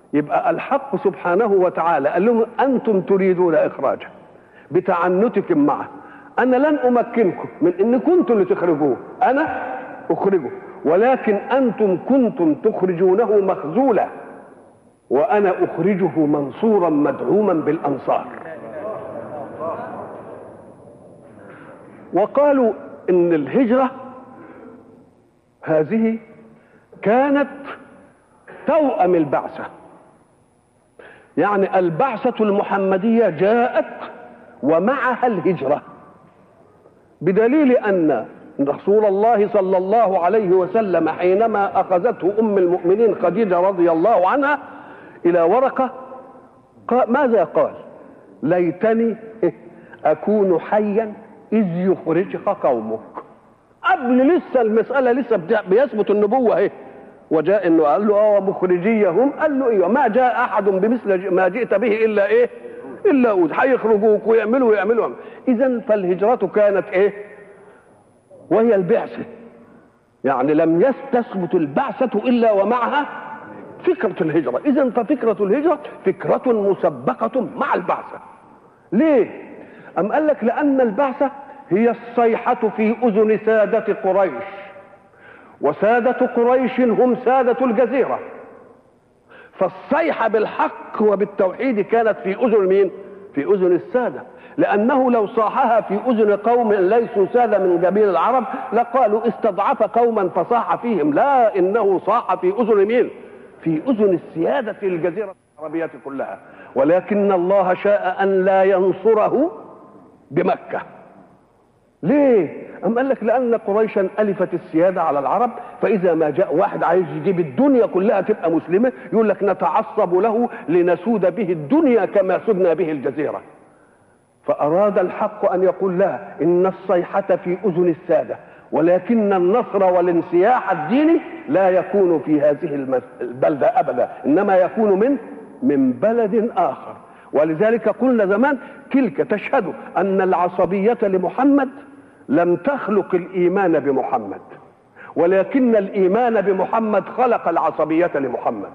يبقى الحق سبحانه وتعالى قال لهم انتم تريدون اخراجه بتعنتكم معه انا لن امكنكم من ان كنتم اللي تخرجوه انا اخرجه ولكن انتم كنتم تخرجونه مخذولا وانا اخرجه منصورا مدعوما بالانصار وقالوا ان الهجره هذه كانت توأم البعثه يعني البعثه المحمديه جاءت ومعها الهجره بدليل ان رسول الله صلى الله عليه وسلم حينما اخذته ام المؤمنين خديجه رضي الله عنها الى ورقه قال ماذا قال ليتني اكون حيا اذ يخرجك قومك قبل لسه المساله لسه بيثبت النبوه اهي وجاء انه قال له اه مخرجيهم قال له ايوه ما جاء احد بمثل ما جئت به الا ايه الا اوذ هيخرجوك ويعملوا ويعملوا اذا فالهجره كانت ايه وهي البعثه يعني لم تثبت البعثه الا ومعها فكره الهجره اذا ففكره الهجره فكره مسبقه مع البعثه ليه ام قال لك لان البعثه هي الصيحه في اذن ساده قريش وساده قريش هم ساده الجزيره فالصيحه بالحق وبالتوحيد كانت في اذن مين في اذن الساده لانه لو صاحها في اذن قوم ليسوا ساده من جميل العرب لقالوا استضعف قوما فصاح فيهم لا انه صاح في اذن مين في اذن السياده في الجزيره العربيه كلها ولكن الله شاء ان لا ينصره بمكه ليه أم قال لك لأن قريشا ألفت السيادة على العرب فإذا ما جاء واحد عايز يجيب الدنيا كلها تبقى مسلمة يقول لك نتعصب له لنسود به الدنيا كما سدنا به الجزيرة فأراد الحق أن يقول لا إن الصيحة في أذن السادة ولكن النصر والانسياح الديني لا يكون في هذه البلدة أبدا إنما يكون من من بلد آخر ولذلك قلنا زمان تلك تشهد أن العصبية لمحمد لم تخلق الايمان بمحمد ولكن الايمان بمحمد خلق العصبيه لمحمد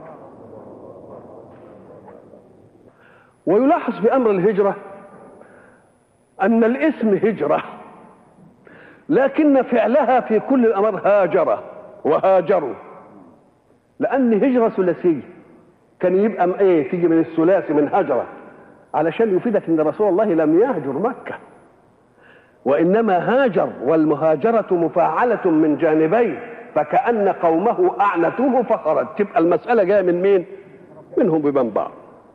ويلاحظ في امر الهجره ان الاسم هجره لكن فعلها في كل الامر هاجر وهاجروا لان هجره ثلاثيه كان يبقى ايه تيجي من الثلاثي من هجره علشان يفيدك ان رسول الله لم يهجر مكه وانما هاجر والمهاجره مفاعله من جانبين فكان قومه اعنتوه فخرج تبقى المساله جايه من مين منهم بمن بعض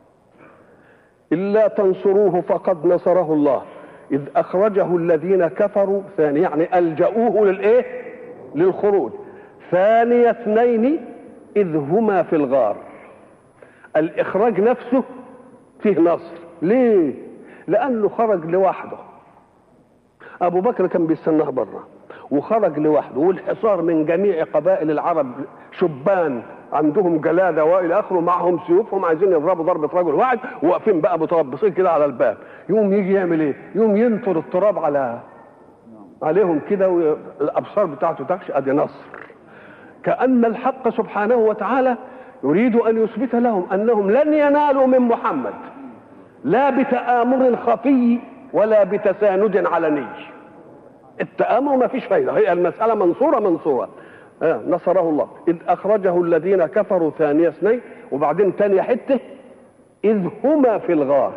الا تنصروه فقد نصره الله اذ اخرجه الذين كفروا ثاني يعني الجاوه للايه للخروج ثاني اثنين اذ هما في الغار الاخراج نفسه فيه نصر ليه لانه خرج لوحده ابو بكر كان بيستناه بره وخرج لوحده والحصار من جميع قبائل العرب شبان عندهم جلاده والى اخره معهم سيوفهم عايزين يضربوا ضربه رجل واحد واقفين بقى متربصين كده على الباب يوم يجي يعمل ايه؟ يوم ينطر التراب على عليهم كده والابصار بتاعته تخشى ادي نصر كان الحق سبحانه وتعالى يريد ان يثبت لهم انهم لن ينالوا من محمد لا بتآمر خفي ولا بتساند علني التآمر ما فيش فايدة هي المسألة منصورة منصورة آه نصره الله إذ أخرجه الذين كفروا ثاني اثنين وبعدين تاني حتة إذ هما في الغار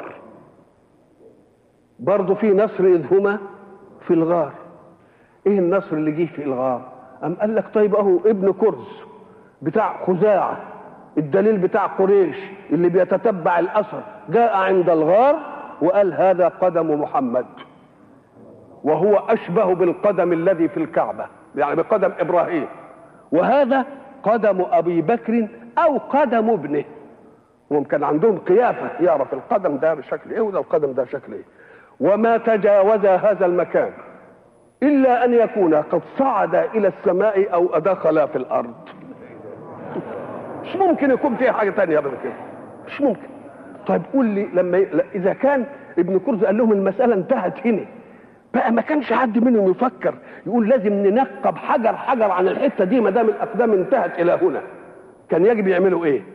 برضه في نصر إذ هما في الغار إيه النصر اللي جه في الغار أم قال لك طيب أهو ابن كرز بتاع خزاعة الدليل بتاع قريش اللي بيتتبع الأثر جاء عند الغار وقال هذا قدم محمد وهو أشبه بالقدم الذي في الكعبة يعني بقدم إبراهيم وهذا قدم أبي بكر أو قدم ابنه وكان عندهم قيافة يعرف القدم ده بشكل إيه وده القدم ده شكل إيه وما تجاوز هذا المكان إلا أن يكون قد صعد إلى السماء أو دخل في الأرض مش ممكن يكون فيه حاجة تانية من كده مش ممكن طيب قول لي لما ي... اذا كان ابن كرز قال لهم المساله انتهت هنا بقى ما كانش حد منهم يفكر يقول لازم ننقب حجر حجر عن الحته دي ما دام الاقدام انتهت الى هنا كان يجب يعملوا ايه